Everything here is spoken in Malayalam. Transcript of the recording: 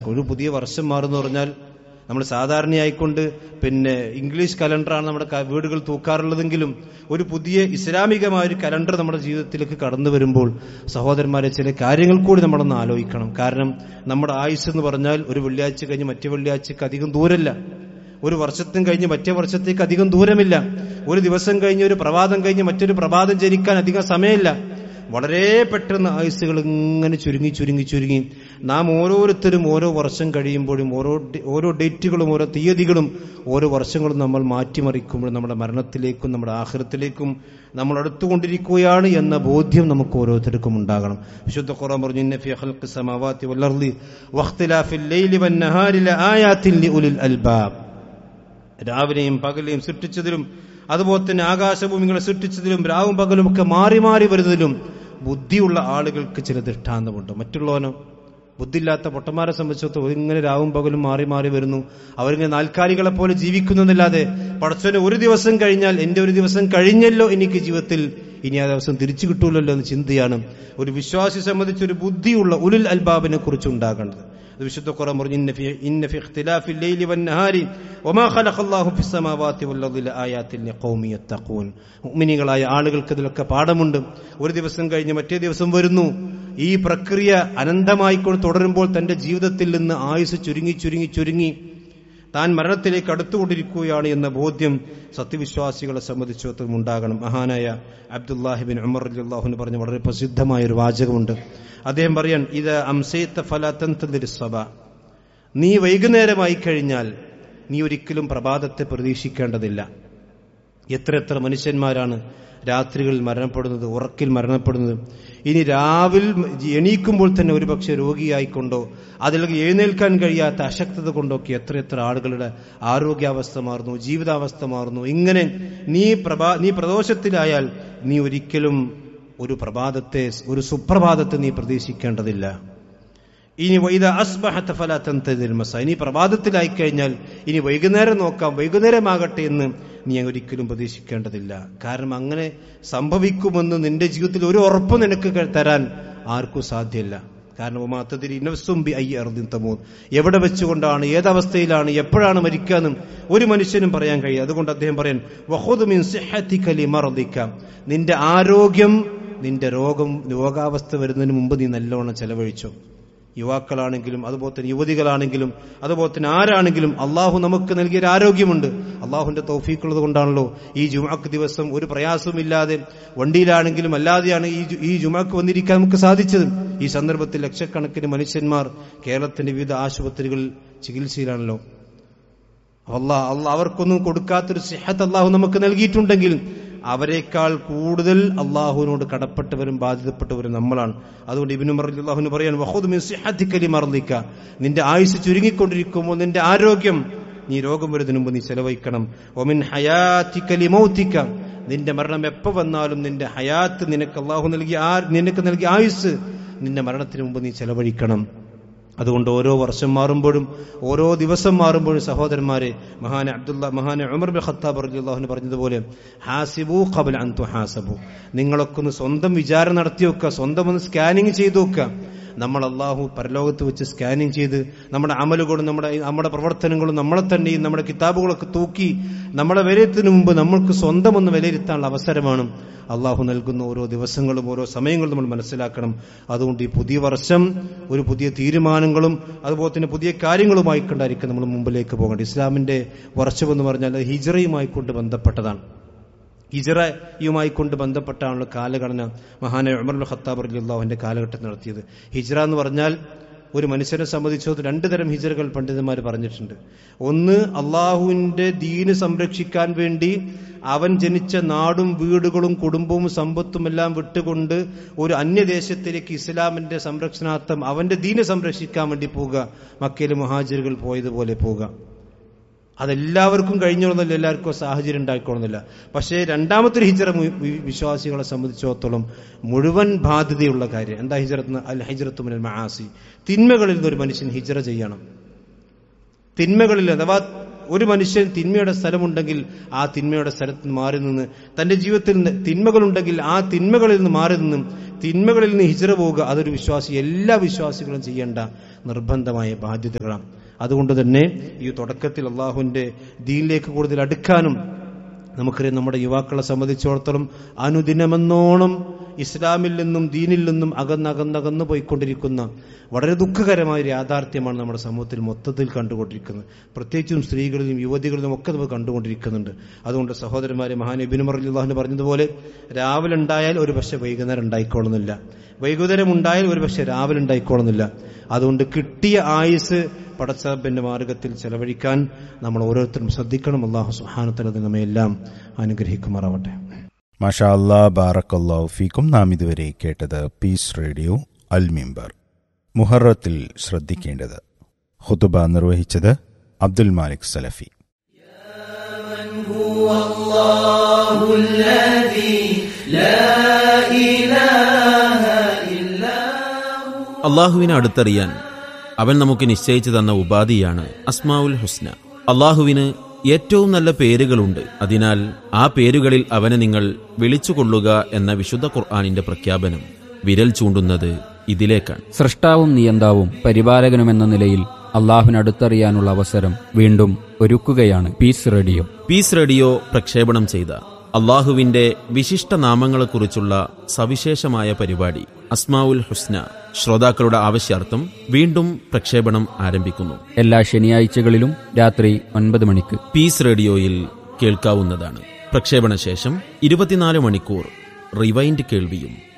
ഒരു പുതിയ വർഷം മാറുന്നു പറഞ്ഞാൽ നമ്മൾ സാധാരണയായിക്കൊണ്ട് പിന്നെ ഇംഗ്ലീഷ് കലണ്ടറാണ് നമ്മുടെ ക- വീടുകൾ തൂക്കാറുള്ളതെങ്കിലും ഒരു പുതിയ ഇസ്ലാമികമായ ഒരു കലണ്ടർ നമ്മുടെ ജീവിതത്തിലേക്ക് കടന്നു വരുമ്പോൾ സഹോദരന്മാരെ ചില കാര്യങ്ങൾ കൂടി നമ്മളൊന്ന് ആലോചിക്കണം കാരണം നമ്മുടെ ആയുസ് എന്ന് പറഞ്ഞാൽ ഒരു വെള്ളിയാഴ്ച കഴിഞ്ഞ് മറ്റേ വെള്ളിയാഴ്ചക്ക് അധികം ദൂരല്ല ഒരു വർഷത്തും കഴിഞ്ഞ് മറ്റേ വർഷത്തേക്ക് അധികം ദൂരമില്ല ഒരു ദിവസം കഴിഞ്ഞ് ഒരു പ്രഭാതം കഴിഞ്ഞ് മറ്റൊരു പ്രഭാതം ജനിക്കാൻ അധികം സമയമില്ല വളരെ പെട്ടെന്ന് ആയുസ്സുകൾ ഇങ്ങനെ ചുരുങ്ങി ചുരുങ്ങി ചുരുങ്ങി നാം ഓരോരുത്തരും ഓരോ വർഷം കഴിയുമ്പോഴും ഓരോ ഡേ- ഓരോ ഡേറ്റുകളും ഓരോ തീയതികളും ഓരോ വർഷങ്ങളും നമ്മൾ മാറ്റിമറിക്കുമ്പോൾ നമ്മുടെ മരണത്തിലേക്കും നമ്മുടെ ആഹൃത്തിലേക്കും നമ്മൾ അടുത്തുകൊണ്ടിരിക്കുകയാണ് എന്ന ബോധ്യം നമുക്ക് ഓരോരുത്തർക്കും ഉണ്ടാകണം വിശുദ്ധ ഖുർആൻ പറഞ്ഞു ഇന്ന ഫീ ഖൽഖി സമാവാതി വൽ അർളി വഖ്തിലാഫിൽ ലൈലി വൻ നഹാരി ലആയാത്തിൻ ലിഉലിൽ അൽബാബ് രാവിലെയും പകലെയും സൃഷ്ടിച്ചതിലും അതുപോലെ തന്നെ ആകാശഭൂമികളെ സൃഷ്ടിച്ചതിലും രാവും പകലും ഒക്കെ മാറി മാറി വരുന്നതിലും ബുദ്ധിയുള്ള ആളുകൾക്ക് ചില ദൃഷ്ടാന്തമുണ്ട് മറ്റുള്ളവനോ ബുദ്ധിയില്ലാത്ത പൊട്ടന്മാരെ സംബന്ധിച്ചിടത്തോളം ഇങ്ങനെ രാവും പകലും മാറി മാറി വരുന്നു അവരിങ്ങനെ നാൽക്കാലികളെ പോലെ ജീവിക്കുന്നു എന്നല്ലാതെ പടച്ചോനെ ഒരു ദിവസം കഴിഞ്ഞാൽ എന്റെ ഒരു ദിവസം കഴിഞ്ഞല്ലോ എനിക്ക് ജീവിതത്തിൽ ഇനി ആ ദിവസം തിരിച്ചു കിട്ടൂലല്ലോ എന്ന ചിന്തയാണ് ഒരു വിശ്വാസി സംബന്ധിച്ച് ഒരു ബുദ്ധിയുള്ള ഉലുൽ അൽബാബിനെ കുറിച്ച് ഉണ്ടാകേണ്ടത് അത് വിശുദ്ധ ഖുർആൻ പറഞ്ഞു ഇന്ന ഫി ഇന്ന ഫി ഇഖ്തിലാഫിൽ ലൈലി വൻ നഹാരി വമാ ഖലഖല്ലാഹു ഫിസ് സമാവാതി വൽ അർളി ലആയാത്തിൻ ലിഖൗമി യത്തഖൂൻ മുഅ്മിനീകളായ ആളുകൾക്ക് ഇതിലൊക്കെ പാഠമുണ്ട് ഒരു ദിവസം കഴിഞ്ഞ് മറ്റേ ദിവസം വരുന്നു ഈ പ്രക്രിയ അനന്തമായിക്കൊണ്ട് തുടരുമ്പോൾ തന്റെ ജീവിതത്തിൽ നിന്ന് ആയുസ് ചുരുങ്ങി ചുരുങ്ങി ചുരുങ്ങി താൻ മരണത്തിലേക്ക് അടുത്തുകൊണ്ടിരിക്കുകയാണ് എന്ന ബോധ്യം സത്യവിശ്വാസികളെ സംബന്ധിച്ചിടത്തോളം ഉണ്ടാകണം മഹാനായ അബ്ദുല്ലാഹിബിൻ ഉമർ അള്ളാഹുന് പറഞ്ഞ വളരെ പ്രസിദ്ധമായ ഒരു വാചകമുണ്ട് അദ്ദേഹം പറയാൻ ഇത് അംസേത്ത ഫലത്തന്തരിസഭ നീ വൈകുന്നേരമായി കഴിഞ്ഞാൽ നീ ഒരിക്കലും പ്രഭാതത്തെ പ്രതീക്ഷിക്കേണ്ടതില്ല എത്ര എത്ര മനുഷ്യന്മാരാണ് രാത്രികളിൽ മരണപ്പെടുന്നത് ഉറക്കിൽ മരണപ്പെടുന്നത് ഇനി രാവിൽ എണീക്കുമ്പോൾ തന്നെ ഒരുപക്ഷെ രോഗിയായിക്കൊണ്ടോ അതിലേക്ക് എഴുന്നേൽക്കാൻ കഴിയാത്ത അശക്തത കൊണ്ടൊക്കെ എത്ര എത്ര ആളുകളുടെ ആരോഗ്യാവസ്ഥ മാറുന്നു ജീവിതാവസ്ഥ മാറുന്നു ഇങ്ങനെ നീ പ്രഭാ നീ പ്രദോഷത്തിലായാൽ നീ ഒരിക്കലും ഒരു പ്രഭാതത്തെ ഒരു സുപ്രഭാതത്തെ നീ പ്രതീക്ഷിക്കേണ്ടതില്ല ഇനി വൈദ അസ്ബഹത്ത ഫലാത്തന്തതിൽ മസ ഇനി പ്രഭാതത്തിലായി കഴിഞ്ഞാൽ ഇനി വൈകുന്നേരം നോക്കാം വൈകുന്നേരമാകട്ടെ എന്ന് നീ ഒരിക്കലും പ്രതീക്ഷിക്കേണ്ടതില്ല കാരണം അങ്ങനെ സംഭവിക്കുമെന്ന് നിന്റെ ജീവിതത്തിൽ ഒരു ഉറപ്പ് നിനക്ക് ക- തരാൻ ആർക്കും സാധ്യമല്ല കാരണം മാത്തതിരി ഇനവസുംബി ഐ അർദിൻ തമൂർ എവിടെ വെച്ചുകൊണ്ടാണ് ഏതവസ്ഥയിലാണ് എപ്പോഴാണ് മരിക്കാന്നും ഒരു മനുഷ്യനും പറയാൻ കഴിയും അതുകൊണ്ട് അദ്ദേഹം പറയാൻ വഹുദ് മിൻ സിഹ്ഹതിക ലിമർദിക നിന്റെ ആരോഗ്യം നിന്റെ രോഗം രോഗാവസ്ഥ വരുന്നതിന് മുമ്പ് നീ നല്ലോണം ചെലവഴിച്ചോ യുവാക്കളാണെങ്കിലും അതുപോലെ തന്നെ യുവതികളാണെങ്കിലും അതുപോലെ തന്നെ ആരാണെങ്കിലും അള്ളാഹു നമുക്ക് നൽകിയൊരു ആരോഗ്യമുണ്ട് അള്ളാഹുവിന്റെ തൗഫീക്കുള്ളത് കൊണ്ടാണല്ലോ ഈ ജുമാക്ക് ദിവസം ഒരു പ്രയാസവുമില്ലാതെ വണ്ടിയിലാണെങ്കിലും അല്ലാതെയാണ് ഈ ജു- ഈ ജുമാക്ക് വന്നിരിക്കാൻ നമുക്ക് സാധിച്ചത് ഈ സന്ദർഭത്തിൽ ലക്ഷക്കണക്കിന് മനുഷ്യന്മാർ കേരളത്തിന്റെ വിവിധ ആശുപത്രികളിൽ ചികിത്സയിലാണല്ലോ അള്ളാഹ് അള്ളാഹ് അവർക്കൊന്നും കൊടുക്കാത്തൊരു സിഹത്ത് അള്ളാഹു നമുക്ക് നൽകിയിട്ടുണ്ടെങ്കിൽ അവരെക്കാൾ കൂടുതൽ അള്ളാഹുവിനോട് കടപ്പെട്ടവരും ബാധിതപ്പെട്ടവരും നമ്മളാണ് അതുകൊണ്ട് ഇബിനു അള്ളാഹുവിന് പറയാൻ വഹുദ് മിൻ സിഹത്തിക്കലി മർദിക്ക നിന്റെ ആയുസ് ചുരുങ്ങിക്കൊണ്ടിരിക്കുമ്പോൾ നിന്റെ ആരോഗ്യം നീ രോഗം വരുന്നതിന് മുമ്പ് നീ ചെലവഴിക്കണം ഒമിൻ ഹയാത്തിക്കലി മൗത്തിക്ക നിന്റെ മരണം എപ്പോ വന്നാലും നിന്റെ ഹയാത്ത് നിനക്ക് അള്ളാഹു നൽകിയ ആ നിനക്ക് നൽകിയ ആയുസ് നിന്റെ മരണത്തിന് മുമ്പ് നീ ചെലവഴിക്കണം അതുകൊണ്ട് ഓരോ വർഷം മാറുമ്പോഴും ഓരോ ദിവസം മാറുമ്പോഴും സഹോദരന്മാരെ മഹാന അബ്ദുള്ള മഹാന ഉമർ ബിൻ ഖത്താബ് റളിയല്ലാഹു പറഞ്ഞതുപോലെ ഹാസിബു ഖബൽ അൻ തുഹാസബു നിങ്ങളൊക്കെ ഒന്ന് സ്വന്തം വിചാരം നടത്തി വെക്കുക സ്വന്തം ഒന്ന് സ്കാനിങ് ചെയ്തു വെക്കുക നമ്മൾ അള്ളാഹു പരലോകത്ത് വെച്ച് സ്കാനിങ് ചെയ്ത് നമ്മുടെ അമലുകളും നമ്മുടെ നമ്മുടെ പ്രവർത്തനങ്ങളും നമ്മളെ തന്നെയും നമ്മുടെ കിതാബുകളൊക്കെ തൂക്കി നമ്മളെ വിലയിരുത്തുന്നതിന് മുമ്പ് നമ്മൾക്ക് സ്വന്തം ഒന്ന് വിലയിരുത്താനുള്ള അവസരമാണ് അള്ളാഹു നൽകുന്ന ഓരോ ദിവസങ്ങളും ഓരോ സമയങ്ങളും നമ്മൾ മനസ്സിലാക്കണം അതുകൊണ്ട് ഈ പുതിയ വർഷം ഒരു പുതിയ തീരുമാനങ്ങളും അതുപോലെ തന്നെ പുതിയ കാര്യങ്ങളുമായി കൊണ്ടായിരിക്കും നമ്മൾ മുമ്പിലേക്ക് പോകേണ്ടത് ഇസ്ലാമിന്റെ വർഷമെന്ന് പറഞ്ഞാൽ അത് ഹിജറയുമായി കൊണ്ട് ബന്ധപ്പെട്ടതാണ് ഹിജറയുമായി കൊണ്ട് ബന്ധപ്പെട്ടാണല്ലോ കാലഗണന മഹാനായ ഉമർ ഖത്താബ് അള്ളാഹുവിന്റെ കാലഘട്ടം നടത്തിയത് ഹിജറ എന്ന് പറഞ്ഞാൽ ഒരു മനുഷ്യനെ സംബന്ധിച്ചത് രണ്ടു തരം ഹിജറകൾ പണ്ഡിതന്മാർ പറഞ്ഞിട്ടുണ്ട് ഒന്ന് അള്ളാഹുവിന്റെ ദീന് സംരക്ഷിക്കാൻ വേണ്ടി അവൻ ജനിച്ച നാടും വീടുകളും കുടുംബവും സമ്പത്തും എല്ലാം വിട്ടുകൊണ്ട് ഒരു അന്യദേശത്തിലേക്ക് ഇസ്ലാമിന്റെ സംരക്ഷണാർത്ഥം അവന്റെ ദീന് സംരക്ഷിക്കാൻ വേണ്ടി പോവുക മക്കയിലെ മഹാജറുകൾ പോയതുപോലെ പോവുക അതെല്ലാവർക്കും കഴിഞ്ഞോളന്നില്ല എല്ലാവർക്കും സാഹചര്യം ഉണ്ടായിക്കോളുന്നില്ല പക്ഷേ രണ്ടാമത്തെ ഒരു ഹിജറ മു- വി- വിശ്വാസികളെ സംബന്ധിച്ചിടത്തോളം മുഴുവൻ ബാധ്യതയുള്ള കാര്യം എന്താ ഹിജറത്ത് അൽ ഹിജറത്ത് മുനൽ മഹാസി തിന്മകളിൽ നിന്ന് ഒരു മനുഷ്യൻ ഹിജറ ചെയ്യണം തിന്മകളിൽ അഥവാ ഒരു മനുഷ്യൻ തിന്മയുടെ സ്ഥലമുണ്ടെങ്കിൽ ആ തിന്മയുടെ സ്ഥലത്ത് നിന്ന് മാറി നിന്ന് തന്റെ ജീവിതത്തിൽ നിന്ന് തിന്മകളുണ്ടെങ്കിൽ ആ തിന്മകളിൽ നിന്ന് മാറി നിന്നും തിന്മകളിൽ നിന്ന് ഹിജറ പോവുക അതൊരു വിശ്വാസി എല്ലാ വിശ്വാസികളും ചെയ്യേണ്ട നിർബന്ധമായ ബാധ്യതകളാണ് അതുകൊണ്ട് തന്നെ ഈ തുടക്കത്തിൽ അള്ളാഹുവിന്റെ ദീനിലേക്ക് കൂടുതൽ അടുക്കാനും നമുക്കറിയാം നമ്മുടെ യുവാക്കളെ സംബന്ധിച്ചിടത്തോളം അനുദിനമെന്നോണം ഇസ്ലാമിൽ നിന്നും ദീനിൽ നിന്നും അകന്നകന്നകന്ന് പോയിക്കൊണ്ടിരിക്കുന്ന വളരെ ദുഃഖകരമായ ഒരു യാഥാർത്ഥ്യമാണ് നമ്മുടെ സമൂഹത്തിൽ മൊത്തത്തിൽ കണ്ടുകൊണ്ടിരിക്കുന്നത് പ്രത്യേകിച്ചും സ്ത്രീകളിലും യുവതികളിലും ഒക്കെ നമ്മൾ കണ്ടുകൊണ്ടിരിക്കുന്നുണ്ട് അതുകൊണ്ട് സഹോദരന്മാരെ മഹാനബിൻ മറിയാഹുന് പറഞ്ഞതുപോലെ രാവിലെ ഉണ്ടായാൽ ഒരു പക്ഷെ വൈകുന്നേരം ഉണ്ടായിക്കോളുന്നില്ല വൈകുന്നേരം ഉണ്ടായാൽ ഒരു പക്ഷെ രാവിലെ ഉണ്ടായിക്കോളുന്നില്ല അതുകൊണ്ട് കിട്ടിയ ആയുസ് പടച്ചാബിന്റെ മാർഗത്തിൽ ചെലവഴിക്കാൻ നമ്മൾ ഓരോരുത്തരും ശ്രദ്ധിക്കണം അള്ളാഹു സുഹാനത്തലത് നമ്മയെല്ലാം അനുഗ്രഹിക്കുമാറാവട്ടെ മാഷാ അല്ലാ ബാറക്കല്ലാഹു ഫീക്കും നാം ഇതുവരെ കേട്ടത് പീസ് റേഡിയോ അൽ മിമ്പർ മുഹറത്തിൽ ശ്രദ്ധിക്കേണ്ടത് ഹുതുബ നിർവഹിച്ചത് അബ്ദുൽ മാലിക് സലഫി അള്ളാഹുവിനെ അടുത്തറിയാൻ അവൻ നമുക്ക് നിശ്ചയിച്ചു തന്ന ഉപാധിയാണ് അസ്മാവുൽ ഹുസ്ന അള്ളാഹുവിന് ഏറ്റവും നല്ല പേരുകളുണ്ട് അതിനാൽ ആ പേരുകളിൽ അവനെ നിങ്ങൾ വിളിച്ചുകൊള്ളുക എന്ന വിശുദ്ധ ഖുർആാനിന്റെ പ്രഖ്യാപനം വിരൽ ചൂണ്ടുന്നത് ഇതിലേക്കാണ് സൃഷ്ടാവും നിയന്താവും പരിപാലകനുമെന്ന നിലയിൽ അള്ളാഹുവിനടുത്തറിയാനുള്ള അവസരം വീണ്ടും ഒരുക്കുകയാണ് പീസ് റേഡിയോ പീസ് റേഡിയോ പ്രക്ഷേപണം ചെയ്ത അള്ളാഹുവിന്റെ വിശിഷ്ട നാമങ്ങളെക്കുറിച്ചുള്ള സവിശേഷമായ പരിപാടി അസ്മാവുൽ ഹുസ്ന ശ്രോതാക്കളുടെ ആവശ്യാർത്ഥം വീണ്ടും പ്രക്ഷേപണം ആരംഭിക്കുന്നു എല്ലാ ശനിയാഴ്ചകളിലും രാത്രി ഒൻപത് മണിക്ക് പീസ് റേഡിയോയിൽ കേൾക്കാവുന്നതാണ് പ്രക്ഷേപണ ശേഷം ഇരുപത്തിനാല് മണിക്കൂർ റിവൈൻഡ് കേൾവിയും